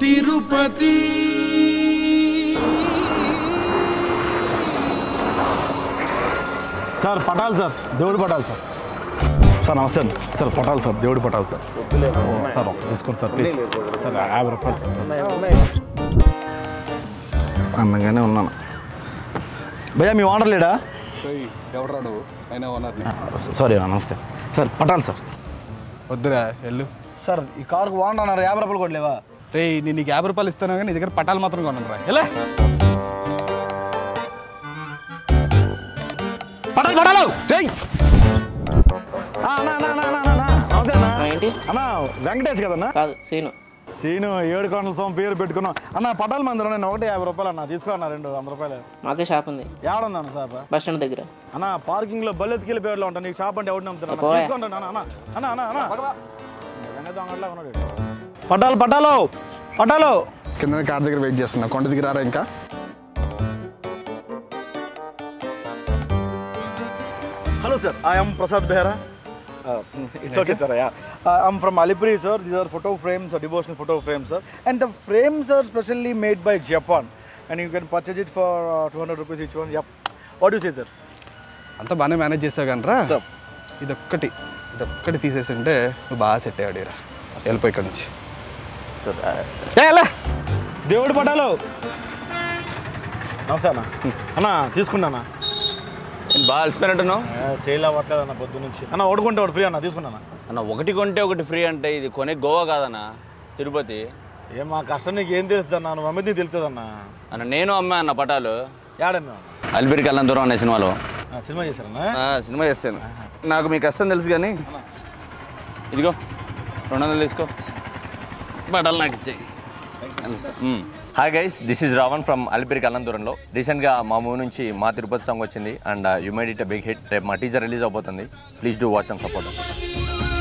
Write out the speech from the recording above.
Tirupati sir పటాలు sir దేవుడి పటాలు సార్ సార్ నమస్తే అండి సార్ పటాలు సార్ దేవుడి పటాలు సార్ సార్ ఒక్క తీసుకోండి సార్ ప్లీజ్ సార్ యాభై రూపాయలు సార్ అందంగానే ఉన్నాను భయ్యా మీ ఓనర్ లేడా ఎవడరా నువ్వు అయినా ఓనర్ని సారీ నమస్తే సార్ పటాలు సార్ వద్దురా వెళ్ళు సార్ ఈ కారుకు ఓనర్ అన్నారు యాభై రూపాయలు కూడా లేవా రే నేను నీకు యాభై రూపాయలు ఇస్తాను కానీ నీ దగ్గర పటాలు మాత్రం కొన్నాను రా ఎలా పటాలు పటాలు చెయ్యి అన్నా అన్నా అన్నా అన్నా అన్నా నమస్తే అన్నా ఆ, ఏంటి అన్నా వెంకటేష్ కదన్నా కాదు సీను సీను ఏడు కొండల సోమ పేరు పెట్టుకున్నాం అన్న పటాల మందిరం నేను ఒకటి యాభై రూపాయలు అన్న తీసుకో అన్న రెండు వంద రూపాయలు మాకే షాప్ ఉంది ఏడుందన్న సార్ బస్ స్టాండ్ దగ్గర అన్న పార్కింగ్ లో బల్లె ఎత్తుకెళ్ళి పేర్లో ఉంటాను నీకు షాప్ అంటే ఎవరు నమ్ముతున్నా పోయ్. తీసుకోండి అన్న అన్న అన్న అన్న అన్న నిజంగా దొంగలాగా ఉన్నాడు ఈడు. పటాలు పటాలు పటాలు కింద కార్ దగ్గర వెయిట్ చేస్తున్నా కొండ దగ్గర రారా ఇంకా hello sir I am Prasad Behara it's okay sir ya I'm from Alipiri sir these are photo frames devotional photo frames sir and the frames are specially made by Japan and you can purchase it for two hundred rupees each one yup what you say sir అంతా బాగానే manage చేసావు కానీ రా sir ఇదొక్కటి ఇదొక్కటి తీసేసి ఉంటే నువ్వు బాగా సెట్ అయ్యాడు రా వెళ్ళిపోయి ఇక్కడ నుంచి సార్ దేవుడి పటాలు నమస్తే అన్న అన్న తీసుకున్నానా బాగా అలసిపోయినట్టున్నావు సేల్ అవ్వట్లేదు అన్న పొద్దు నుంచి అన్న ఓడుకుంటే ఒకటి ఫ్రీ అన్న తీసుకున్నానా అన్న ఒకటి కొంటే ఒకటి ఫ్రీ అంటే ఇది కొనే గోవా కాదన్న తిరుపతి ఏం మా కష్టం నీకు ఏం తెలుస్తుంది అన్న నువ్వు అమ్మిది తెలుస్తుంది అన్న అన్న నేను అమ్మా అన్న పటాలు ఏడన్నా అల్బిరి కళ్ళం దూరం అనే సినిమాలో సినిమా చేశారన్నా ఆ, సినిమా చేస్తాను నాకు మీ కష్టం తెలుసు కానీ ఇదిగో రెండు వందలు తీసుకో పటాలు నాకు ఇచ్చేయి hi guys this is Ravan from Alipiri కల్లందూరంలో రీసెంట్గా మా మూవీ నుంచి మా తిరుపతి సాంగ్ వచ్చింది and you made it big hit రేపు మా టీజర్ రిలీజ్ అవబోతుంది please do watch and support